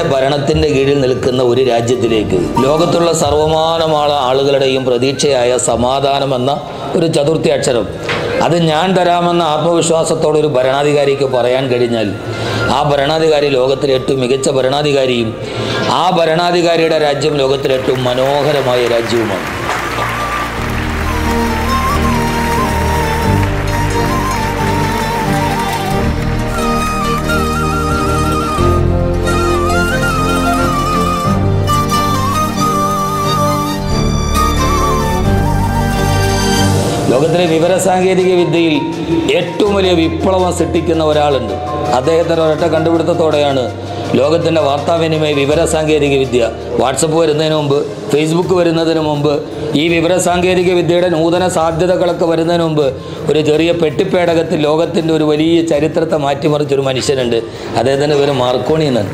ഭരണത്തിൻ്റെ കീഴിൽ നിൽക്കുന്ന ഒരു രാജ്യത്തിലേക്ക് ലോകത്തുള്ള സർവമാനമായ ആളുകളുടെയും പ്രതീക്ഷയായ സമാധാനം എന്ന ഒരു ചതുർത്ഥി അക്ഷരം അത് ഞാൻ തരാമെന്ന ആത്മവിശ്വാസത്തോടെ ഒരു ഭരണാധികാരിക്ക് പറയാൻ കഴിഞ്ഞാൽ ആ ഭരണാധികാരി ലോകത്തിലെ ഏറ്റവും മികച്ച ഭരണാധികാരിയും ആ ഭരണാധികാരിയുടെ രാജ്യം ലോകത്തിലെ ഏറ്റവും മനോഹരമായ രാജ്യവുമാണ് ലോകത്തിലെ വിവരസാങ്കേതിക വിദ്യയിൽ ഏറ്റവും വലിയ വിപ്ലവം സൃഷ്ടിക്കുന്ന ഒരാളുണ്ട് അദ്ദേഹത്തിൻ്റെ ഒരൊറ്റ കണ്ടുപിടുത്തത്തോടെയാണ് ലോകത്തിൻ്റെ വാർത്താവിനിമയ വിവരസാങ്കേതിക വിദ്യ വാട്സപ്പ് വരുന്നതിന് മുമ്പ് ഫേസ്ബുക്ക് വരുന്നതിന് മുമ്പ് ഈ വിവരസാങ്കേതിക വിദ്യയുടെ നൂതന സാധ്യതകളൊക്കെ വരുന്നതിന് മുമ്പ് ഒരു ചെറിയ പെട്ടിപ്പേടകത്തിൽ ലോകത്തിൻ്റെ ഒരു വലിയ ചരിത്രത്തെ മാറ്റിമറിച്ചൊരു മനുഷ്യനുണ്ട് അദ്ദേഹത്തിൻ്റെ പേര് മാർക്കോണി എന്നാണ്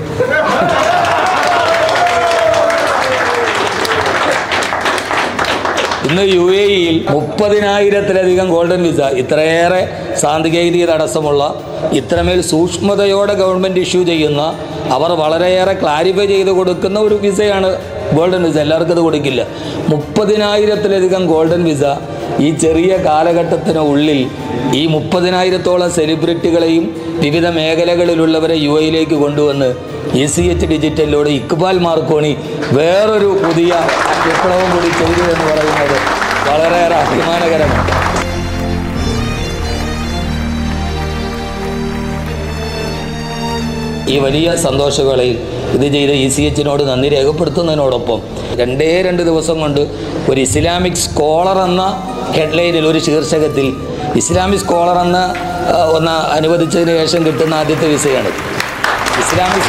ഇന്ന് യു എ ഇയിൽ മുപ്പതിനായിരത്തിലധികം ഗോൾഡൻ വിസ ഇത്രയേറെ സാങ്കേതിക തടസ്സമുള്ള ഇത്രമേൽ സൂക്ഷ്മതയോടെ ഗവൺമെൻറ് ഇഷ്യൂ ചെയ്യുന്ന അവർ വളരെയേറെ ക്ലാരിഫൈ ചെയ്ത് കൊടുക്കുന്ന ഒരു വിസയാണ് ഗോൾഡൻ വിസ എല്ലാവർക്കും ഇത് കൊടുക്കില്ല മുപ്പതിനായിരത്തിലധികം ഗോൾഡൻ വിസ ഈ ചെറിയ കാലഘട്ടത്തിന് ഉള്ളിൽ ഈ മുപ്പതിനായിരത്തോളം സെലിബ്രിറ്റികളെയും വിവിധ മേഖലകളിലുള്ളവരെ യു എയിലേക്ക് കൊണ്ടുവന്ന് ഇ സി എച്ച് ഡിജിറ്റലിലൂടെ ഇക്ബാൽ മാർക്കോണി വേറൊരു പുതിയ വിപ്ലവം കൂടി ചെയ്തു എന്ന് പറയുന്നത് വളരെയേറെ അഭിമാനകരമാണ് ഈ വലിയ സന്തോഷവേളയിൽ ഇത് ചെയ്ത ഇ സി എച്ചിനോട് നന്ദി രേഖപ്പെടുത്തുന്നതിനോടൊപ്പം രണ്ടേ രണ്ട് ദിവസം കൊണ്ട് ഒരു ഇസ്ലാമിക് സ്കോളർ എന്ന ഹെഡ്ലൈനിൽ ഒരു ശീർഷകത്തിൽ ഇസ്ലാമിക് സ്കോളർ എന്ന ആ, ഒന്ന് അനുവദിച്ചതിന് ശേഷം കിട്ടുന്ന ആദ്യത്തെ വിസയാണ് ഇസ്ലാമിക്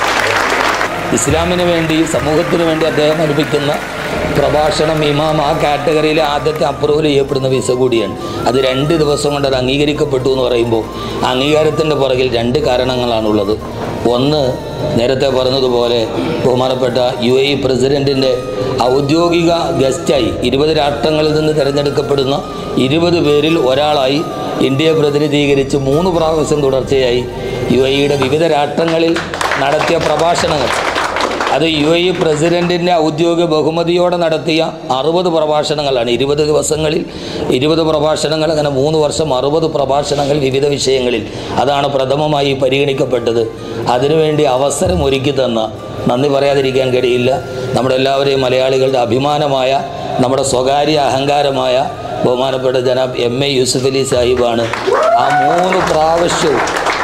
ഇസ്ലാമിന് വേണ്ടി സമൂഹത്തിന് വേണ്ടി അദ്ദേഹം അനുഭവിക്കുന്ന പ്രഭാഷണം ഇമാം ആ കാറ്റഗറിയിലെ ആദ്യത്തെ അപ്രൂവൽ ചെയ്യപ്പെടുന്ന വിസ കൂടിയാണ് അത് രണ്ട് ദിവസം കൊണ്ട് അത് അംഗീകരിക്കപ്പെട്ടു എന്ന് പറയുമ്പോൾ അംഗീകാരത്തിൻ്റെ പുറകിൽ രണ്ട് കാരണങ്ങളാണുള്ളത് ഒന്ന് നേരത്തെ പറഞ്ഞതുപോലെ ബഹുമാനപ്പെട്ട യു എ ഇ പ്രസിഡൻറ്റിൻ്റെ ഔദ്യോഗിക ഗസ്റ്റായി ഇരുപത് രാഷ്ട്രങ്ങളിൽ നിന്ന് തിരഞ്ഞെടുക്കപ്പെടുന്ന ഇരുപത് പേരിൽ ഒരാളായി ഇന്ത്യയെ പ്രതിനിധീകരിച്ച് മൂന്ന് പ്രാവശ്യം തുടർച്ചയായി യു എ ഇയുടെ വിവിധ രാഷ്ട്രങ്ങളിൽ നടത്തിയ പ്രഭാഷണങ്ങൾ അത് യു എ ഇ പ്രസിഡൻറ്റിൻ്റെ ഔദ്യോഗിക ബഹുമതിയോടെ നടത്തിയ അറുപത് പ്രഭാഷണങ്ങളാണ് ഇരുപത് ദിവസങ്ങളിൽ ഇരുപത് പ്രഭാഷണങ്ങൾ അങ്ങനെ മൂന്ന് വർഷം അറുപത് പ്രഭാഷണങ്ങൾ വിവിധ വിഷയങ്ങളിൽ അതാണ് പ്രഥമമായി പരിഗണിക്കപ്പെട്ടത് അതിനുവേണ്ടി അവസരം ഒരുക്കി തന്ന നന്ദി പറയാതിരിക്കാൻ കഴിയില്ല നമ്മുടെ എല്ലാവരെയും മലയാളികളുടെ അഭിമാനമായ നമ്മുടെ സ്വകാര്യ അഹങ്കാരമായ ബഹുമാനപ്പെട്ട ജനാബ് എം എ യൂസുഫ് അലി സാഹിബാണ് ആ മൂന്ന് പ്രാവശ്യവും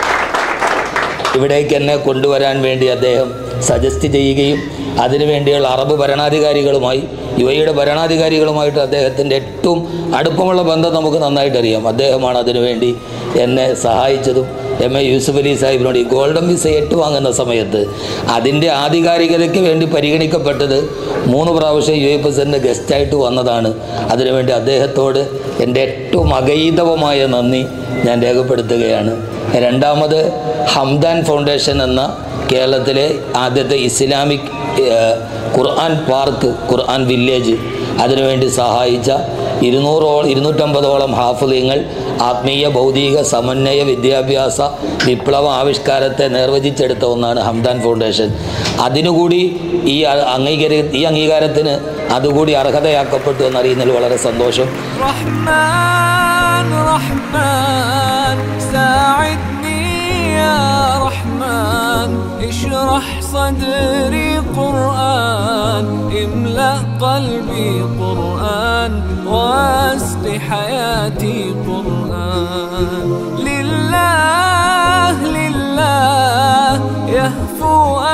ഇവിടേക്ക് എന്നെ കൊണ്ടുവരാൻ വേണ്ടി അദ്ദേഹം സജസ്റ്റ് ചെയ്യുകയും അതിനുവേണ്ടിയുള്ള അറബ് ഭരണാധികാരികളുമായി യു എയുടെ ഭരണാധികാരികളുമായിട്ട് അദ്ദേഹത്തിൻ്റെ ഏറ്റവും അടുപ്പമുള്ള ബന്ധം നമുക്ക് നന്നായിട്ട് അറിയാം അദ്ദേഹമാണ് അതിനുവേണ്ടി എന്നെ സഹായിച്ചതും എം എ യൂസുഫ് അലി സാഹിബിനോട് ഈ ഗോൾഡൻ വിസ ഏറ്റുവാങ്ങുന്ന സമയത്ത് അതിൻ്റെ ആധികാരികതയ്ക്ക് വേണ്ടി പരിഗണിക്കപ്പെട്ടത് മൂന്ന് പ്രാവശ്യം യു എ പ്രസിഡന്റ് ഗസ്റ്റായിട്ട് വന്നതാണ് അതിനുവേണ്ടി അദ്ദേഹത്തോട് എൻ്റെ ഏറ്റവും അഗൈതവമായ നന്ദി ഞാൻ രേഖപ്പെടുത്തുകയാണ് രണ്ടാമത് ഹംദാൻ ഫൗണ്ടേഷൻ എന്ന കേരളത്തിലെ ആദ്യത്തെ ഇസ്ലാമിക് ഏഹ്, ഖുർആൻ പാർക്ക് ഖുർആൻ വില്ലേജ് അതിനുവേണ്ടി സഹായിച്ച ഇരുന്നൂറോളം ഇരുന്നൂറ്റമ്പതോളം ഹാഫുലിങ്ങൾ ആത്മീയ ഭൗതിക സമന്വയ വിദ്യാഭ്യാസ വിപ്ലവ ആവിഷ്കാരത്തെ നിർവചിച്ചെടുത്ത ഒന്നാണ് ഹംദാൻ ഫൗണ്ടേഷൻ അതിനുകൂടി ഈ അ- അംഗീകാര ഈ അംഗീകാരത്തിന് അതുകൂടി അർഹതയാക്കപ്പെട്ടു എന്നറിയുന്നതിൽ വളരെ സന്തോഷം رحمن رحمن ساعدني يا رحمن اشرح صدري قرآن املأ قلبي قرآن واسق حياتي قرآن لله لله يهفو